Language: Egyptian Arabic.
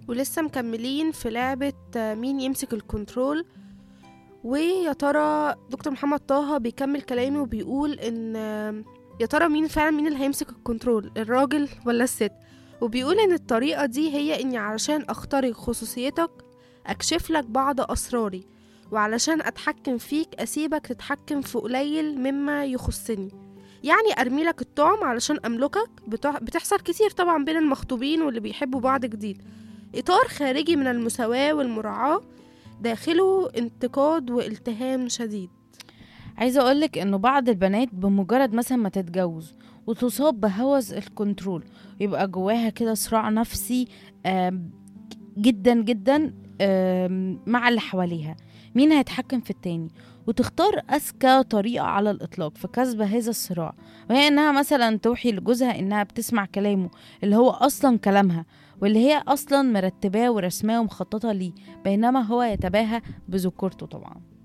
ولسه مكملين في لعبة آه، مين يمسك الكنترول ويا ترى دكتور محمد طه بيكمل كلامه وبيقول ان آه، يا ترى مين فعلا مين اللي هيمسك الكنترول الراجل ولا الست وبيقول ان الطريقة دي هي اني علشان اخترق خصوصيتك اكشف لك بعض اسراري وعلشان اتحكم فيك اسيبك تتحكم في قليل مما يخصني يعني ارمي لك الطعم علشان املكك بتح- بتحصل كتير طبعا بين المخطوبين واللي بيحبوا بعض جديد اطار خارجي من المساواة والمراعاة داخله انتقاد والتهام شديد عايزه اقولك انه بعض البنات بمجرد مثلا ما تتجوز وتصاب بهوس الكنترول يبقى جواها كده صراع نفسي آم، جدا جدا آم، مع اللي حواليها مين هيتحكم في التاني وتختار أذكى طريقة على الإطلاق في كسب هذا الصراع وهي إنها مثلا توحي لجوزها إنها بتسمع كلامه اللي هو أصلا كلامها واللي هي أصلا مرتباه ورسماه ومخططة ليه بينما هو يتباهى بذكورته طبعا